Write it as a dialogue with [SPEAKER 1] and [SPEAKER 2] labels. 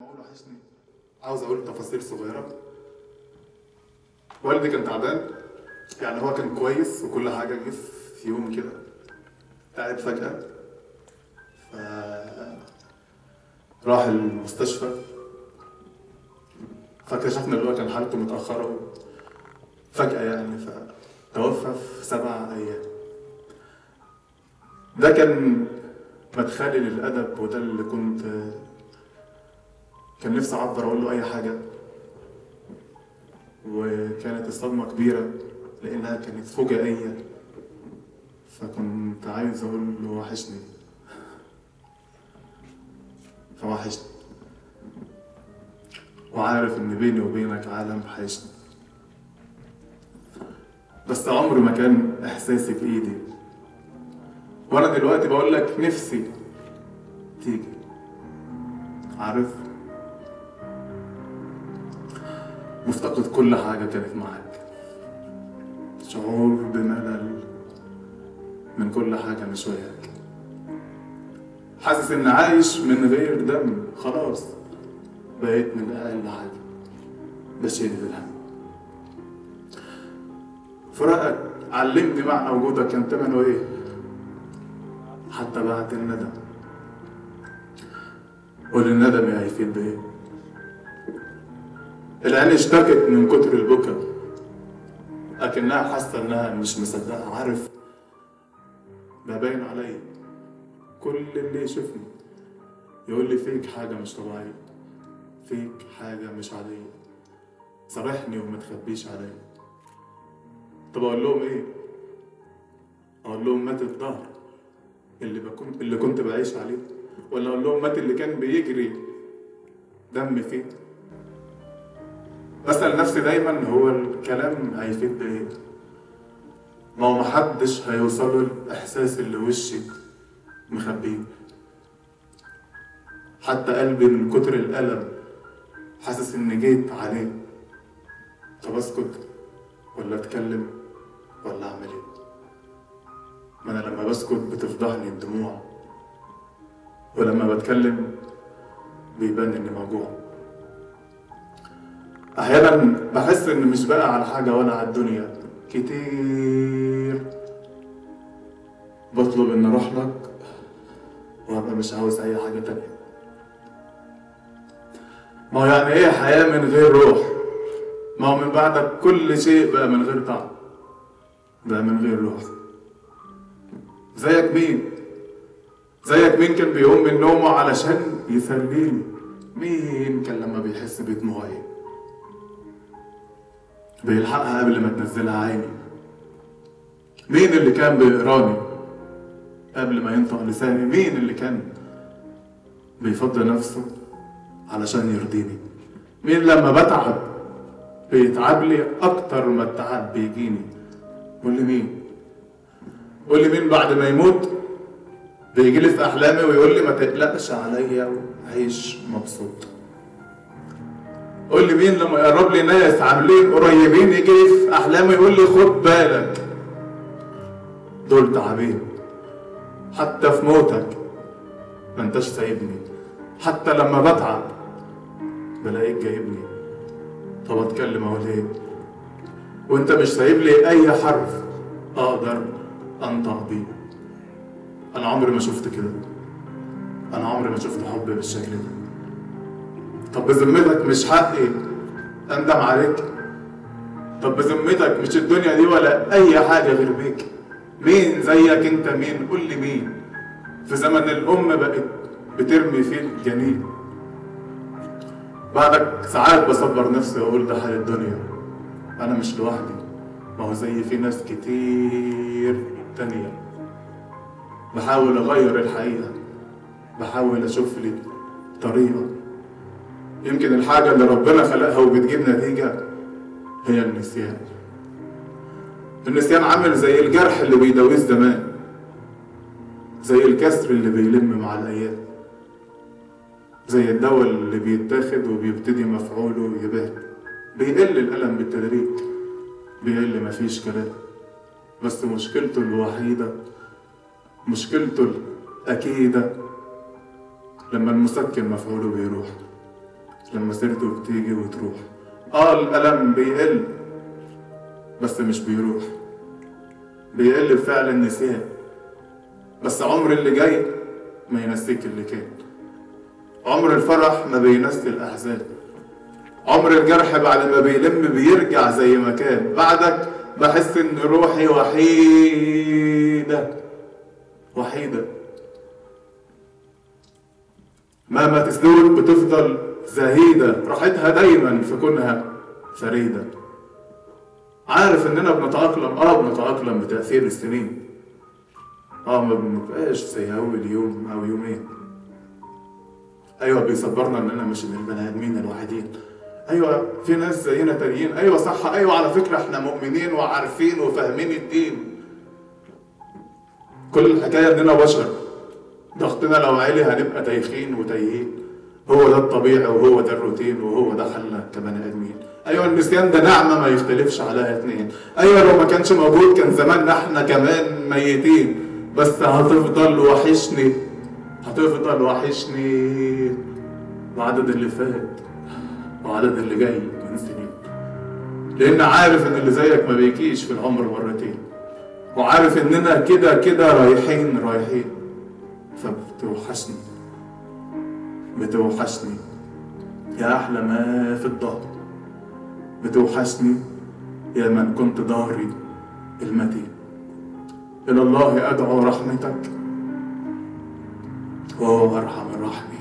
[SPEAKER 1] اقول وحشني عاوز اقول تفاصيل صغيره والدي كان تعبان يعني هو كان كويس وكل حاجه جه في يوم كده تعب فجاه ف راح المستشفى فاكتشفنا اللي هو كان حالته متاخره فجاه يعني فتوفى في سبع ايام ده كان مدخلي للادب وده اللي كنت كان نفسي اعبر اقول له اي حاجه وكانت الصدمه كبيره لانها كانت فجائيه فكنت عايز اقول له وحشني فوحشني وعارف ان بيني وبينك عالم حيشني بس عمر ما كان احساسي بايدي وانا دلوقتي بقول لك نفسي تيجي عارف مفتقد كل حاجة كانت معاك شعور بملل من كل حاجة مش وياك حاسس إن عايش من غير دم خلاص بقيت من أقل حاجة بشيل الهم فراقك علمني معنى وجودك كان تمنه إيه حتى بعد الندم وللندم هيفيد بإيه العين اشتكت من كتر البكا لكنها حاسة إنها مش مصدقة عارف ده باين عليا كل اللي يشوفني يقول لي فيك حاجة مش طبيعية فيك حاجة مش عادية صارحني وما تخبيش عليا طب أقول لهم إيه؟ أقول لهم مات الظهر اللي بكون اللي كنت بعيش عليه ولا أقول لهم مات اللي كان بيجري دم فيه بسأل نفسي دايما هو الكلام هيفيد بإيه؟ ما هو محدش هيوصله الإحساس اللي وشي مخبيه حتى قلبي من كتر الألم حاسس إني جيت عليه طب أسكت ولا أتكلم ولا أعمل إيه؟ ما أنا لما بسكت بتفضحني الدموع ولما بتكلم بيبان إني موجوع احيانا بحس ان مش بقى على حاجه ولا على الدنيا كتير بطلب ان اروح لك وابقى مش عاوز اي حاجه تانية ما هو يعني ايه حياه من غير روح ما هو من بعدك كل شيء بقى من غير طعم بقى من غير روح زيك مين زيك مين كان بيقوم من نومه علشان يسليني مين كان لما بيحس بدموعي بيلحقها قبل ما تنزلها عيني مين اللي كان بيقراني قبل ما ينطق لساني مين اللي كان بيفضي نفسه علشان يرضيني مين لما بتعب بيتعب لي اكتر ما التعب بيجيني قول لي مين قول لي مين بعد ما يموت بيجي لي في احلامي ويقول لي ما تقلقش عليا وعيش مبسوط قول لي مين لما يقرب لي ناس عاملين قريبين يجي لي في احلامي يقول لي خد بالك دول تعبين حتى في موتك ما انتش سايبني حتى لما بتعب بلاقيك جايبني طب اتكلم اقول ايه وانت مش سايب لي اي حرف اقدر انطق بيه انا عمري ما شفت كده انا عمري ما شفت حب بالشكل ده طب بذمتك مش حقي اندم عليك طب بذمتك مش الدنيا دي ولا اي حاجه غير بيك مين زيك انت مين قول لي مين في زمن الام بقت بترمي فيه الجنين بعدك ساعات بصبر نفسي واقول ده حال الدنيا انا مش لوحدي ما هو زي في ناس كتير تانية بحاول اغير الحقيقه بحاول اشوف لي طريقه يمكن الحاجة اللي ربنا خلقها وبتجيب نتيجة هي النسيان النسيان عامل زي الجرح اللي بيداويه الزمان زي الكسر اللي بيلم مع الأيام زي الدواء اللي بيتاخد وبيبتدي مفعوله يبان بيقل الألم بالتدريج بيقل مفيش كلام بس مشكلته الوحيدة مشكلته الأكيدة لما المسكن مفعوله بيروح لما سيرته بتيجي وتروح اه الألم بيقل بس مش بيروح بيقل بفعل النسيان بس عمر اللي جاي ما ينسيك اللي كان عمر الفرح ما بينسي الأحزان عمر الجرح بعد ما بيلم بيرجع زي ما كان بعدك بحس ان روحي وحيدة وحيدة مهما تسلوك بتفضل زهيدة راحتها دايما في كونها فريدة عارف اننا بنتأقلم اه بنتأقلم بتأثير السنين اه ما بنبقاش زي اول يوم او يومين ايوه بيصبرنا اننا مش من البني ادمين الوحيدين ايوه في ناس زينا تانيين ايوه صح ايوه على فكره احنا مؤمنين وعارفين وفاهمين الدين كل الحكايه اننا بشر ضغطنا لو عالي هنبقى تايخين وتايهين هو ده الطبيعي وهو ده الروتين وهو ده حالنا كبني ادمين ايوه النسيان ده نعمه ما يختلفش عليها اتنين ايوه لو ما كانش موجود كان زماننا احنا كمان ميتين بس هتفضل وحشني هتفضل وحشني وعدد اللي فات وعدد اللي جاي من سنين لان عارف ان اللي زيك ما بيجيش في العمر مرتين وعارف اننا كده كده رايحين رايحين فبتوحشني بتوحشني يا احلى ما في الظهر بتوحشني يا من كنت ظهري المتين الى الله ادعو رحمتك وهو ارحم الراحمين